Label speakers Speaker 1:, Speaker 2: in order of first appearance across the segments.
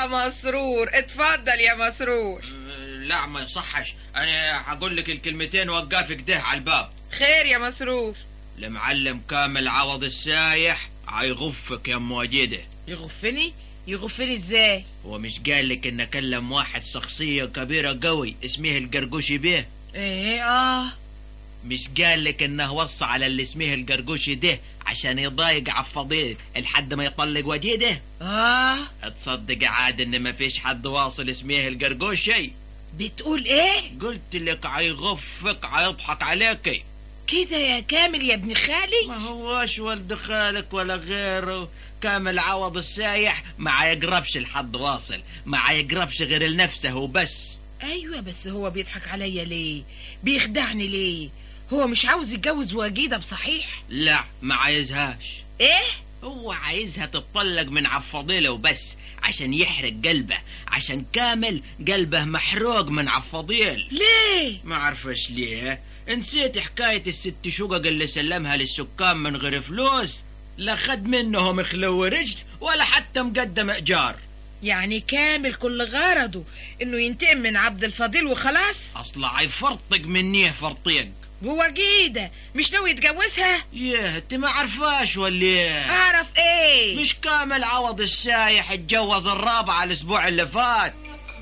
Speaker 1: يا مسرور اتفضل يا مسرور
Speaker 2: لا ما يصحش انا هقول لك الكلمتين وقافك ده على الباب
Speaker 1: خير يا مسرور
Speaker 2: المعلم كامل عوض السايح هيغفك يا ام وجيده
Speaker 1: يغفني يغفني ازاي
Speaker 2: هو مش قال لك ان اكلم واحد شخصيه كبيره قوي اسمه القرقوشي بيه
Speaker 1: ايه اه
Speaker 2: مش قال لك انه وصى على اللي اسمه القرقوشي ده عشان يضايق عفضيه لحد ما يطلق وجيده
Speaker 1: اه
Speaker 2: تصدق عاد ان ما فيش حد واصل اسمه القرقوشي
Speaker 1: بتقول ايه
Speaker 2: قلت لك هيغفك هيضحك عليكي
Speaker 1: كده يا كامل يا ابن خالي
Speaker 2: ما هوش ولد خالك ولا غيره كامل عوض السايح ما يقربش لحد واصل ما يقربش غير لنفسه وبس
Speaker 1: ايوه بس هو بيضحك عليا ليه بيخدعني ليه هو مش عاوز يتجوز وجيده بصحيح
Speaker 2: لا ما عايزهاش
Speaker 1: ايه
Speaker 2: هو عايزها تتطلق من عفضيله وبس عشان يحرق قلبه عشان كامل قلبه محروق من عفضيل
Speaker 1: ليه
Speaker 2: ما عرفش ليه نسيت حكاية الست شقق اللي سلمها للسكان من غير فلوس لا خد منهم خلو رجل ولا حتى مقدم ايجار
Speaker 1: يعني كامل كل غرضه انه ينتقم من عبد الفضيل وخلاص
Speaker 2: اصلا هيفرطق منيه فرطيق
Speaker 1: ووجيده مش ناوي يتجوزها
Speaker 2: يه انت ما عرفاش ولا ايه
Speaker 1: اعرف ايه
Speaker 2: مش كامل عوض السايح اتجوز الرابعة الاسبوع اللي فات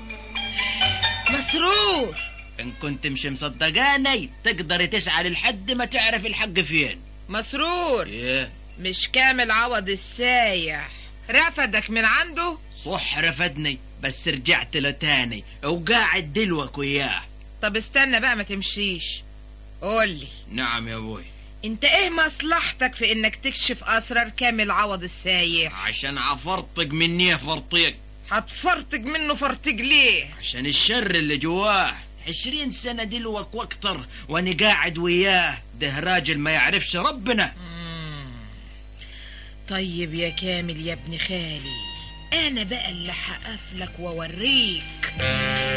Speaker 1: مسرور
Speaker 2: ان كنت مش مصدقاني تقدري تسعى للحد ما تعرف الحق فين
Speaker 1: مسرور
Speaker 2: ايه
Speaker 1: مش كامل عوض السايح رفدك من عنده
Speaker 2: صح رفدني بس رجعت له تاني وقاعد دلوك وياه
Speaker 1: طب استنى بقى ما تمشيش قولي
Speaker 2: نعم يا ابوي
Speaker 1: انت ايه مصلحتك في انك تكشف اسرار كامل عوض السايح
Speaker 2: عشان عفرطق مني فرطيق
Speaker 1: هتفرتج منه فرتج ليه
Speaker 2: عشان الشر اللي جواه عشرين سنة دلوك واكتر وانا قاعد وياه ده راجل ما يعرفش ربنا
Speaker 1: طيب يا كامل يا ابن خالي انا بقى اللي هقفلك واوريك